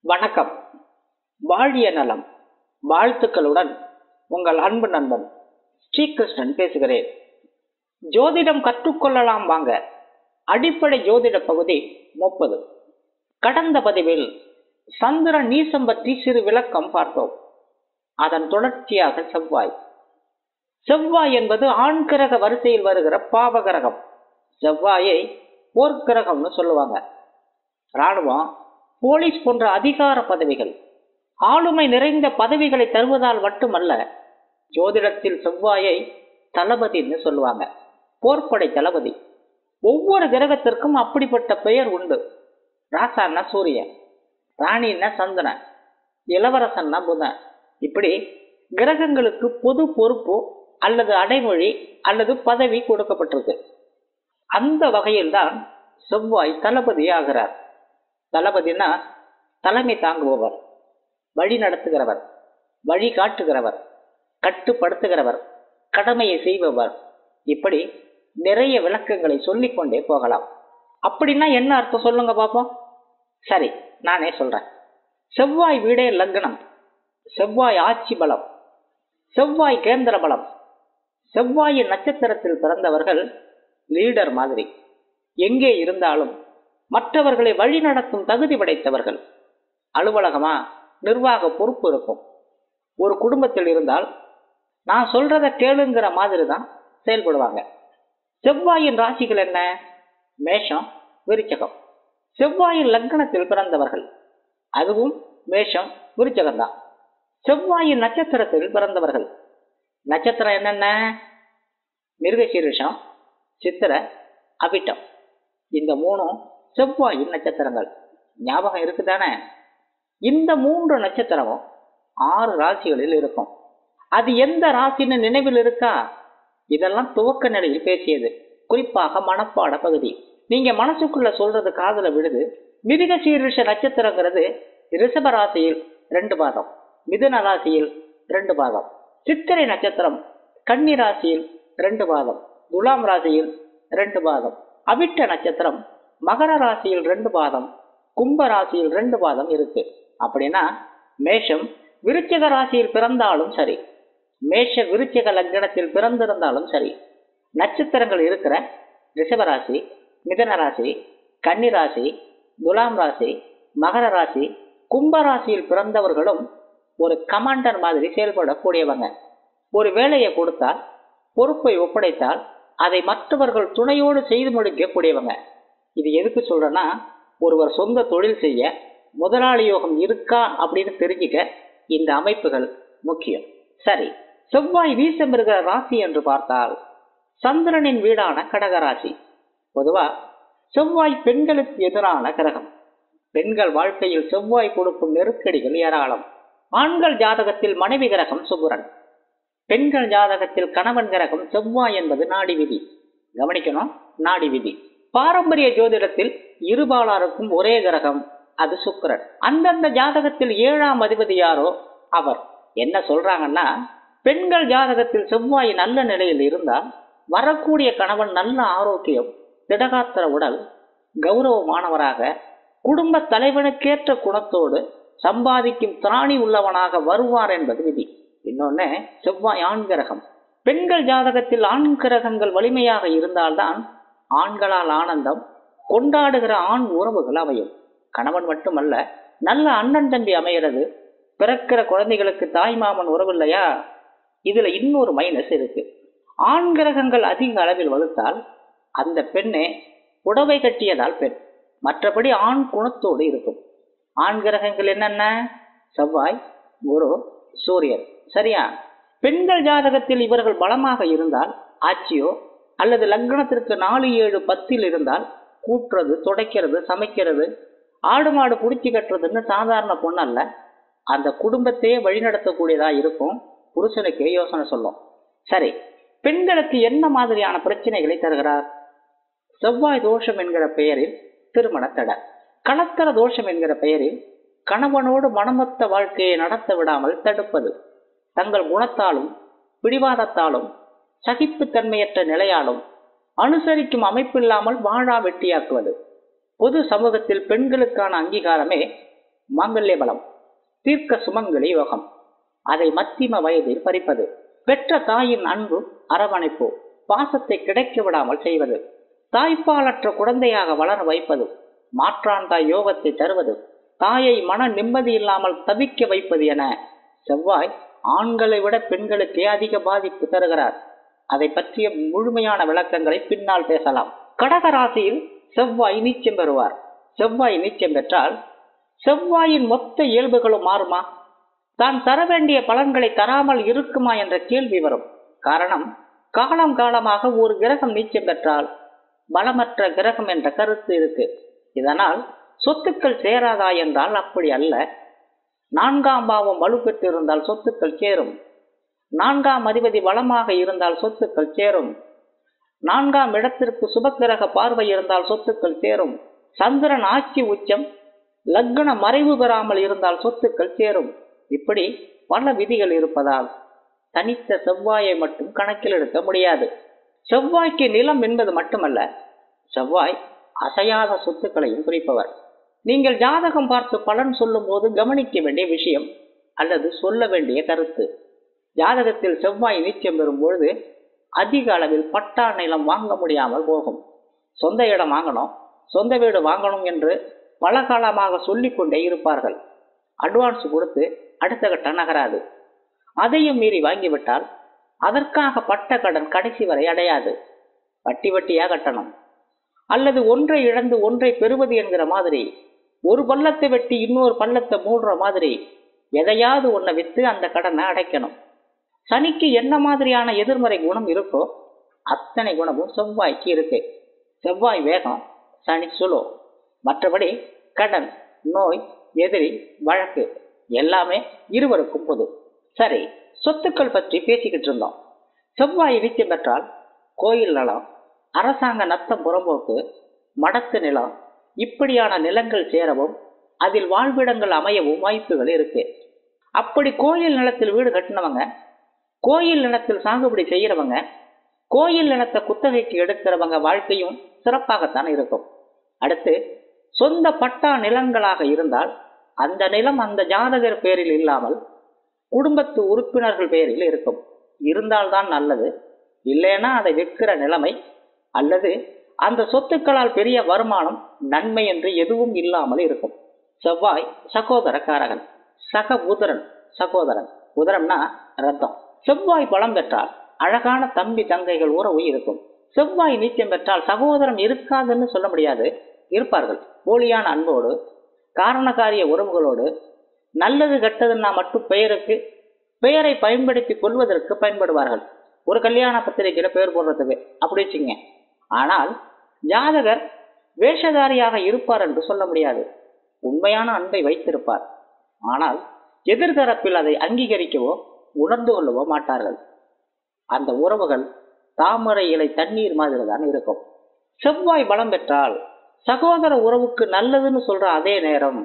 வணக்கம் வாழிய நலம் வாழ்த்துக்களுடன் உங்கள் அன்பு நண்பன் ஸ்ரீகிருஷ்ணன் பேசுகிறேன் ஜோதிடம் கற்றுக்கொள்ளலாம் வாங்க அடிப்படை ஜோதிட பகுதி முப்பது கடந்த பதிவில் சந்திர நீசம் பற்றி சிறு விளக்கம் பார்த்தோம் அதன் தொடர்ச்சியாக செவ்வாய் செவ்வாய் என்பது ஆண் கிரக வரிசையில் வருகிற பாவ கிரகம் செவ்வாயை போர்க்கிரகம்னு சொல்லுவாங்க ராணுவம் போலீஸ் போன்ற அதிகார பதவிகள் ஆளுமை நிறைந்த பதவிகளை தருவதால் மட்டுமல்ல ஜோதிடத்தில் செவ்வாயை தளபதின்னு சொல்லுவாங்க போர்ப்படை தளபதி ஒவ்வொரு கிரகத்திற்கும் அப்படிப்பட்ட பெயர் உண்டு ராசான்னா சூரியன் ராணின்னா சந்திரன் இளவரசன்னா புதன் இப்படி கிரகங்களுக்கு பொது பொறுப்பு அல்லது அடைமொழி அல்லது பதவி கொடுக்கப்பட்டிருக்கு அந்த வகையில்தான் செவ்வாய் தளபதி ஆகிறார் தளபதினா தலைமை தாங்குபவர் வழி நடத்துகிறவர் வழி காட்டுகிறவர் கட்டுப்படுத்துகிறவர் கடமையை செய்பவர் இப்படி நிறைய விளக்கங்களை சொல்லிக்கொண்டே போகலாம் அப்படின்னா என்ன அர்த்தம் சொல்லுங்க பார்ப்போம் சரி நானே சொல்றேன் செவ்வாய் வீடே லக்னம் செவ்வாய் ஆட்சி பலம் செவ்வாய் கேந்திர பலம் செவ்வாயின் நட்சத்திரத்தில் பிறந்தவர்கள் லீடர் மாதிரி எங்கே இருந்தாலும் மற்றவர்களை வழிநடத்தும் தகுதி படைத்தவர்கள் அலுவலகமா நிர்வாக பொறுப்பு இருக்கும் ஒரு குடும்பத்தில் இருந்தால் நான் சொல்றத கேளுங்கிற மாதிரி தான் செயல்படுவாங்க செவ்வாயின் ராசிகள் என்ன மேஷம் விருச்சகம் செவ்வாயின் லக்னத்தில் பிறந்தவர்கள் அதுவும் மேஷம் விருச்சகம் தான் செவ்வாயின் நட்சத்திரத்தில் பிறந்தவர்கள் நட்சத்திரம் என்னென்ன மிருகசீரிஷம் சித்திர அபிட்டம் இந்த மூணும் செவ்வாயின் நட்சத்திரங்கள் ஞாபகம் இருக்குதானே இந்த மூன்று நட்சத்திரமும் ஆறு ராசிகளில் இருக்கும் அது எந்த ராசின்னு நினைவில் இருக்கா இதெல்லாம் துவக்க நிலையில் பேசியது குறிப்பாக மனப்பாட பகுதி நீங்க மனசுக்குள்ள சொல்றது காதல விடுது மிருக சீரிஷ நட்சத்திரங்கிறது ரிஷப ராசியில் ரெண்டு பாதம் மிதுன ராசியில் ரெண்டு பாதம் சித்திரை நட்சத்திரம் கன்னி ராசியில் ரெண்டு பாதம் துலாம் ராசியில் ரெண்டு பாதம் அவிட்ட நட்சத்திரம் மகர ராசியில் ரெண்டு பாதம் கும்ப ராசியில் ரெண்டு பாதம் இருக்கு அப்படின்னா மேஷம் விருச்சிக ராசியில் பிறந்தாலும் சரி மேஷ விருச்சிக லக்னத்தில் பிறந்திருந்தாலும் சரி நட்சத்திரங்கள் இருக்கிற ரிஷபராசி மிதன ராசி கன்னி ராசி துலாம் ராசி மகர ராசி கும்ப ராசியில் பிறந்தவர்களும் ஒரு கமாண்டர் மாதிரி செயல்படக்கூடியவங்க ஒரு வேலையை கொடுத்தால் பொறுப்பை ஒப்படைத்தால் அதை மற்றவர்கள் துணையோடு செய்து முடிக்கக்கூடியவங்க இது எதுக்கு சொல்றேன்னா ஒருவர் சொந்த தொழில் செய்ய முதலாளி யோகம் இருக்கா அப்படின்னு தெரிஞ்சுக்க இந்த அமைப்புகள் முக்கியம் சரி செவ்வாய் வீசம் இருக்கிற ராசி என்று பார்த்தால் சந்திரனின் வீடான கடகராசி பொதுவா செவ்வாய் பெண்களுக்கு எதிரான கிரகம் பெண்கள் வாழ்க்கையில் செவ்வாய் கொடுக்கும் நெருக்கடிகள் ஏராளம் ஆண்கள் ஜாதகத்தில் மனைவி கிரகம் சுபுரன் பெண்கள் ஜாதகத்தில் கணவன் கிரகம் செவ்வாய் என்பது நாடி விதி கவனிக்கணும் நாடி விதி பாரம்பரிய ஜோதிடத்தில் இருபாலாருக்கும் ஒரே கிரகம் அது சுக்கரன் அந்தந்த ஜாதகத்தில் ஏழாம் அதிபதி யாரோ அவர் என்ன சொல்றாங்கன்னா பெண்கள் ஜாதகத்தில் செவ்வாய் நல்ல நிலையில் இருந்தால் வரக்கூடிய கணவன் நல்ல ஆரோக்கியம் திடகாத்திர உடல் கௌரவமானவராக குடும்ப தலைவனுக்கேற்ற குணத்தோடு சம்பாதிக்கும் திராணி உள்ளவனாக வருவார் என்பது விதி இன்னொன்னு செவ்வாய் ஆண் கிரகம் பெண்கள் ஜாதகத்தில் ஆண் கிரகங்கள் வலிமையாக இருந்தால்தான் ஆண்களால் ஆனந்தம் கொண்டாடுகிற ஆண் உறவுகள் அமையும் கணவன் மட்டுமல்ல நல்ல அண்ணன் தம்பி அமைகிறது பிறக்கிற குழந்தைகளுக்கு தாய் மாமன் உறவு இல்லையா இதுல இன்னொரு மைனஸ் இருக்கு ஆண் கிரகங்கள் அதிக அளவில் வலுத்தால் அந்த பெண்ணே புடவை கட்டியதால் பெண் மற்றபடி ஆண் குணத்தோடு இருக்கும் ஆண் கிரகங்கள் என்னென்ன செவ்வாய் குரு சூரியன் சரியா பெண்கள் ஜாதகத்தில் இவர்கள் பலமாக இருந்தால் ஆட்சியோ அல்லது லக்னத்திற்கு நாலு ஏழு பத்தில் இருந்தால் கூட்டுறது துடைக்கிறது சமைக்கிறது ஆடு மாடு பிடிச்சி கட்டுறதுன்னு சாதாரண பொண்ணு அல்ல அந்த குடும்பத்தையே வழிநடத்தக்கூடியதா இருக்கும் புருஷனுக்கே யோசனை சொல்லும் சரி பெண்களுக்கு என்ன மாதிரியான பிரச்சனைகளை தருகிறார் செவ்வாய் தோஷம் என்கிற பெயரில் திருமண தடை கலத்தர தோஷம் என்கிற பெயரில் கணவனோடு மனமொத்த வாழ்க்கையை நடத்த விடாமல் தடுப்பது தங்கள் குணத்தாலும் பிடிவாதத்தாலும் சகிப்புத்தன்மையற்ற நிலையாலும் அனுசரிக்கும் அமைப்பில்லாமல் வாழா வெட்டியாக்குவது பொது சமூகத்தில் பெண்களுக்கான அங்கீகாரமே மாங்கல்ய பலம் தீர்க்க சுமங்கலி யோகம் அதை மத்திம வயதில் பறிப்பது பெற்ற தாயின் அன்பு அரவணைப்பு பாசத்தை கிடைக்க விடாமல் செய்வது தாய்ப்பாலற்ற குழந்தையாக வளர வைப்பது மாற்றான் தாய் யோகத்தை தருவது தாயை மன நிம்மதி இல்லாமல் தவிக்க வைப்பது என செவ்வாய் ஆண்களை விட பெண்களுக்கே அதிக பாதிப்பு தருகிறார் அதை பற்றிய முழுமையான விளக்கங்களை பின்னால் பேசலாம் கடக ராசியில் செவ்வாய் நீச்சம் பெறுவார் செவ்வாய் நீச்சம் பெற்றால் செவ்வாயின் மொத்த இயல்புகளும் மாறுமா தான் தர வேண்டிய பலன்களை தராமல் இருக்குமா என்ற கேள்வி வரும் காரணம் காலம் காலமாக ஒரு கிரகம் நீச்சம் பெற்றால் பலமற்ற கிரகம் என்ற கருத்து இருக்கு இதனால் சொத்துக்கள் சேராதா என்றால் அப்படி அல்ல நான்காம் பாவம் வலுப்பெற்றிருந்தால் சொத்துக்கள் சேரும் நான்காம் அதிபதி வளமாக இருந்தால் சொத்துக்கள் சேரும் நான்காம் இடத்திற்கு சுபக்கிரக பார்வை இருந்தால் சொத்துக்கள் சேரும் சந்திரன் ஆட்சி உச்சம் லக்ன மறைவு பெறாமல் இருந்தால் சொத்துக்கள் சேரும் இப்படி பல விதிகள் இருப்பதால் தனித்த செவ்வாயை மட்டும் கணக்கில் எடுக்க முடியாது செவ்வாய்க்கு நிலம் என்பது மட்டுமல்ல செவ்வாய் அசையாத சொத்துக்களையும் குறிப்பவர் நீங்கள் ஜாதகம் பார்த்து பலன் சொல்லும் போது கவனிக்க வேண்டிய விஷயம் அல்லது சொல்ல வேண்டிய கருத்து ஜாதகத்தில் செவ்வாய் நீச்சம் பெறும் பொழுது அதிக அளவில் பட்டா நிலம் வாங்க முடியாமல் போகும் சொந்த இடம் வாங்கணும் சொந்த வீடு வாங்கணும் என்று பல காலமாக சொல்லிக்கொண்டே இருப்பார்கள் அட்வான்ஸ் கொடுத்து அடுத்த கட்டம் நகராது அதையும் மீறி வாங்கிவிட்டால் அதற்காக பட்ட கடன் கடைசி வரை அடையாது வட்டி வட்டியா கட்டணும் அல்லது ஒன்றை இழந்து ஒன்றை பெறுவது என்கிற மாதிரி ஒரு பள்ளத்தை வெட்டி இன்னொரு பள்ளத்தை மூடுற மாதிரி எதையாவது ஒன்றை வித்து அந்த கடனை அடைக்கணும் சனிக்கு என்ன மாதிரியான எதிர்மறை குணம் இருக்கோ அத்தனை குணமும் செவ்வாய்க்கு இருக்கு செவ்வாய் வேகம் சனி சுலோ மற்றபடி கடன் நோய் எதிரி வழக்கு எல்லாமே இருவருக்கும் பொது சரி சொத்துக்கள் பற்றி பேசிக்கிட்டு இருந்தோம் செவ்வாய் நீச்சம் பெற்றால் கோயில் நலம் அரசாங்க நத்தம் புறம்போக்கு மடத்து நிலம் இப்படியான நிலங்கள் சேரவும் அதில் வாழ்விடங்கள் அமையவும் வாய்ப்புகள் இருக்கு அப்படி கோயில் நிலத்தில் வீடு கட்டினவங்க கோயில் நிலத்தில் சாகுபடி செய்யறவங்க கோயில் நிலத்தை குத்தகைக்கு எடுக்கிறவங்க வாழ்க்கையும் சிறப்பாகத்தான் இருக்கும் அடுத்து சொந்த பட்டா நிலங்களாக இருந்தால் அந்த நிலம் அந்த ஜாதகர் பேரில் இல்லாமல் குடும்பத்து உறுப்பினர்கள் பேரில் இருக்கும் இருந்தால்தான் நல்லது இல்லைன்னா அதை விற்கிற நிலைமை அல்லது அந்த சொத்துக்களால் பெரிய வருமானம் நன்மை என்று எதுவும் இல்லாமல் இருக்கும் செவ்வாய் சகோதரக்காரகன் சக உதரன் சகோதரன் உதரம்னா ரத்தம் செவ்வாய் பலம் பெற்றால் அழகான தம்பி தங்கைகள் உறவு இருக்கும் செவ்வாய் நீச்சம் பெற்றால் சகோதரம் இருக்காதுன்னு சொல்ல முடியாது இருப்பார்கள் போலியான அன்போடு காரணக்காரிய உறவுகளோடு நல்லது கெட்டதுன்னா மட்டும் பெயருக்கு பெயரை பயன்படுத்தி கொள்வதற்கு பயன்படுவார்கள் ஒரு கல்யாண பத்திரிகையில பெயர் போடுறதுக்கு அப்படி வச்சுங்க ஆனால் ஜாதகர் வேஷதாரியாக இருப்பார் என்று சொல்ல முடியாது உண்மையான அன்பை வைத்திருப்பார் ஆனால் எதிர்தரப்பில் அதை அங்கீகரிக்கவோ உணர்ந்து கொள்ளவோ மாட்டார்கள் அந்த உறவுகள் தாமரை இலை தண்ணீர் மாதிரி தான் இருக்கும் செவ்வாய் பலம் பெற்றால் சகோதர உறவுக்கு நல்லதுன்னு சொல்ற அதே நேரம்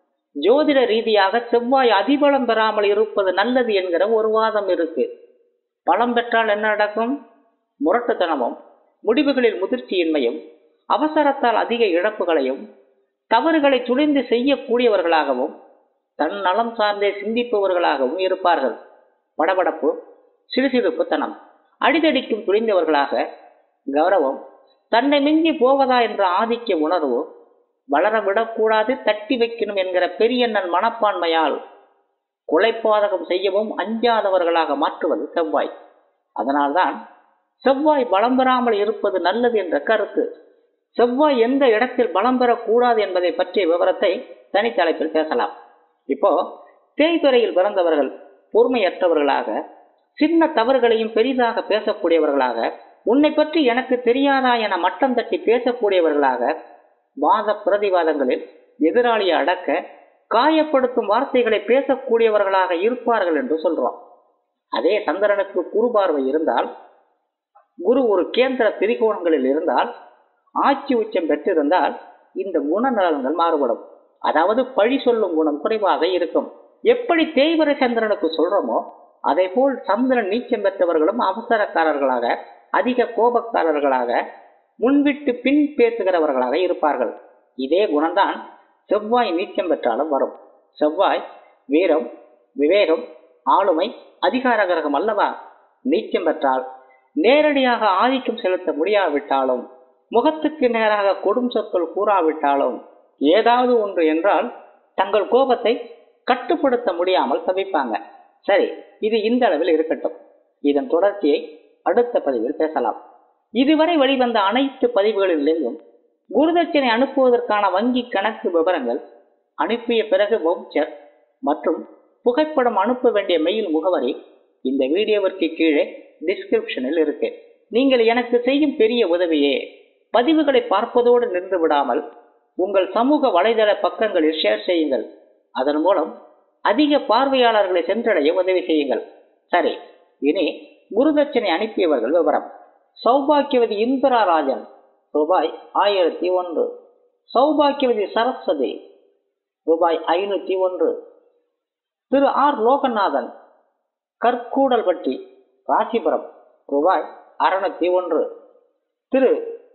ஜோதிட ரீதியாக செவ்வாய் அதிபலம் பெறாமல் இருப்பது நல்லது என்கிற ஒரு வாதம் இருக்கு பலம் பெற்றால் என்ன நடக்கும் முரட்டுத்தனமும் முடிவுகளில் முதிர்ச்சியின்மையும் அவசரத்தால் அதிக இழப்புகளையும் தவறுகளை துணிந்து செய்யக்கூடியவர்களாகவும் தன் நலம் சார்ந்தே சிந்திப்பவர்களாகவும் இருப்பார்கள் படபடப்பு சிறுசிறுப்புத்தனம் அடிதடிக்கும் துணிந்தவர்களாக கௌரவம் தன்னை மிஞ்சி போவதா என்ற ஆதிக்க உணர்வு வளர விடக்கூடாது தட்டி வைக்கணும் என்கிற பெரியண்ணன் மனப்பான்மையால் கொலைப்பாதகம் செய்யவும் அஞ்சாதவர்களாக மாற்றுவது செவ்வாய் அதனால்தான் செவ்வாய் பலம் பெறாமல் இருப்பது நல்லது என்ற கருத்து செவ்வாய் எந்த இடத்தில் பலம் பெறக்கூடாது என்பதை பற்றிய விவரத்தை தனித்தலைப்பில் பேசலாம் இப்போ தேய்துறையில் பிறந்தவர்கள் பொறுமையற்றவர்களாக சின்ன தவறுகளையும் பெரிதாக பேசக்கூடியவர்களாக உன்னை பற்றி எனக்கு தெரியாதா என மட்டம் தட்டி பேசக்கூடியவர்களாக வாத பிரதிவாதங்களில் எதிராளியை அடக்க காயப்படுத்தும் வார்த்தைகளை பேசக்கூடியவர்களாக இருப்பார்கள் என்று சொல்றோம் அதே சந்திரனுக்கு குரு பார்வை இருந்தால் குரு ஒரு கேந்திர திரிகோணங்களில் இருந்தால் ஆட்சி உச்சம் பெற்றிருந்தால் இந்த குணநலன்கள் மாறுபடும் அதாவது பழி சொல்லும் குணம் குறைவாக இருக்கும் எப்படி தேய்வர சந்திரனுக்கு சொல்றோமோ அதே போல் சந்திரன் நீச்சம் பெற்றவர்களும் அவசரக்காரர்களாக அதிக கோபக்காரர்களாக முன்விட்டு பின் பேசுகிறவர்களாக இருப்பார்கள் இதே குணம்தான் செவ்வாய் நீச்சம் பெற்றாலும் வரும் செவ்வாய் வீரம் விவேகம் ஆளுமை அதிகார கிரகம் அல்லவா நீச்சம் பெற்றால் நேரடியாக ஆதிக்கம் செலுத்த முடியாவிட்டாலும் முகத்துக்கு நேராக கொடும் சொற்கள் கூறாவிட்டாலும் ஏதாவது ஒன்று என்றால் தங்கள் கோபத்தை கட்டுப்படுத்த முடியாமல் தவிப்பாங்க சரி இது இந்த அளவில் இருக்கட்டும் இதன் தொடர்ச்சியை அடுத்த பதிவில் பேசலாம் இதுவரை வெளிவந்த அனைத்து பதிவுகளிலிருந்தும் குருதட்சணை அனுப்புவதற்கான வங்கி கணக்கு விவரங்கள் அனுப்பிய பிறகு வவுச்சர் மற்றும் புகைப்படம் அனுப்ப வேண்டிய மெயில் முகவரி இந்த வீடியோவிற்கு கீழே டிஸ்கிரிப்ஷனில் இருக்கு நீங்கள் எனக்கு செய்யும் பெரிய உதவியே பதிவுகளை பார்ப்பதோடு நின்று விடாமல் உங்கள் சமூக வலைதள பக்கங்களில் ஷேர் செய்யுங்கள் அதன் மூலம் அதிக பார்வையாளர்களை சென்றடைய உதவி செய்யுங்கள் சரி இனி குருதட்சணை அனுப்பியவர்கள் விவரம் சௌபாக்கியவதி இந்திரா ராஜன் ரூபாய் ஆயிரத்தி ஒன்று சௌபாக்கியவதி சரஸ்வதி ரூபாய் ஐநூத்தி ஒன்று திரு ஆர் லோகநாதன் கற்கூடல்பட்டி ராசிபுரம் ரூபாய் அறுநூத்தி ஒன்று திரு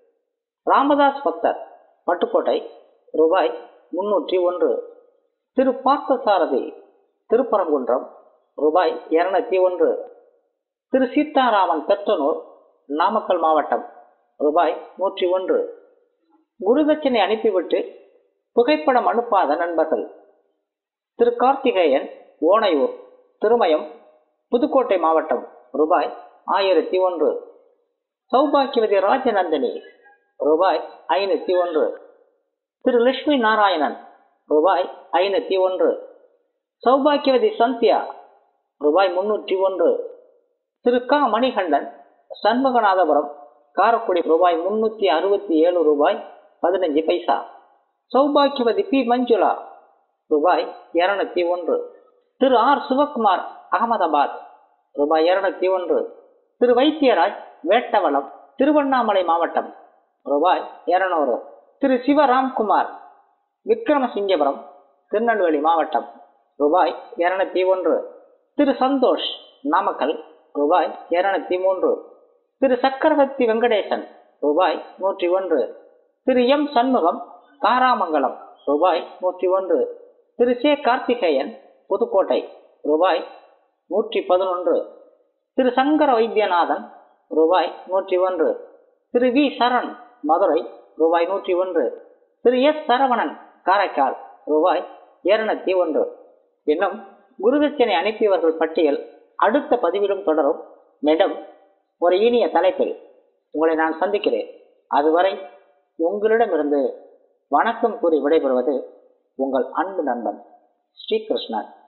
ராமதாஸ் பக்தர் பட்டுக்கோட்டை ரூபாய் முன்னூற்றி ஒன்று திரு பார்த்தசாரதி திருப்பரங்குன்றம் ரூபாய் இருநூத்தி ஒன்று திரு சீதாராமன் பெத்தனூர் நாமக்கல் மாவட்டம் ரூபாய் நூற்றி ஒன்று குருதட்சணை அனுப்பிவிட்டு புகைப்படம் அனுப்பாத நண்பர்கள் திரு கார்த்திகேயன் ஓனையூர் திருமயம் புதுக்கோட்டை மாவட்டம் ரூபாய் ஆயிரத்தி ஒன்று சௌபாக்கியவதி ராஜநந்தினி ரூபாய் ஐநூத்தி ஒன்று திரு லட்சுமி நாராயணன் ரூபாய் ஐநூத்தி ஒன்று சௌபாக்கியவதி சந்தியா ரூபாய் முன்னூற்றி ஒன்று திரு க மணிகண்டன் சண்முகநாதபுரம் காரக்குடி ரூபாய் முன்னூத்தி அறுபத்தி ஏழு ரூபாய் பதினஞ்சு பைசா சௌபாக்கியவதி பி மஞ்சுளா ரூபாய் இருநூத்தி ஒன்று திரு ஆர் சிவகுமார் அகமதாபாத் ரூபாய் இருநூத்தி ஒன்று திரு வைத்தியராஜ் வேட்டவளம் திருவண்ணாமலை மாவட்டம் ரூபாய் இருநூறு திரு சிவராம்குமார் விக்ரமசிங்கபுரம் திருநெல்வேலி மாவட்டம் ரூபாய் இருநூத்தி ஒன்று திரு சந்தோஷ் நாமக்கல் ரூபாய் இருநூத்தி மூன்று திரு சக்கரவர்த்தி வெங்கடேசன் ரூபாய் நூற்றி ஒன்று திரு எம் சண்முகம் தாராமங்கலம் ரூபாய் நூற்றி ஒன்று திரு சே கார்த்திகேயன் புதுக்கோட்டை ரூபாய் நூற்றி பதினொன்று திரு சங்கர வைத்தியநாதன் ரூபாய் நூற்றி ஒன்று திரு வி சரண் மதுரை ரூபாய் நூற்றி ஒன்று திரு எஸ் சரவணன் காரைக்கால் ரூபாய் இருநூத்தி ஒன்று இன்னும் குருதட்சணை அனுப்பியவர்கள் பட்டியல் அடுத்த பதிவிலும் தொடரும் மேடம் ஒரு இனிய தலைப்பில் உங்களை நான் சந்திக்கிறேன் அதுவரை உங்களிடமிருந்து வணக்கம் கூறி விடைபெறுவது உங்கள் அன்பு நண்பன் ஸ்ரீகிருஷ்ணன்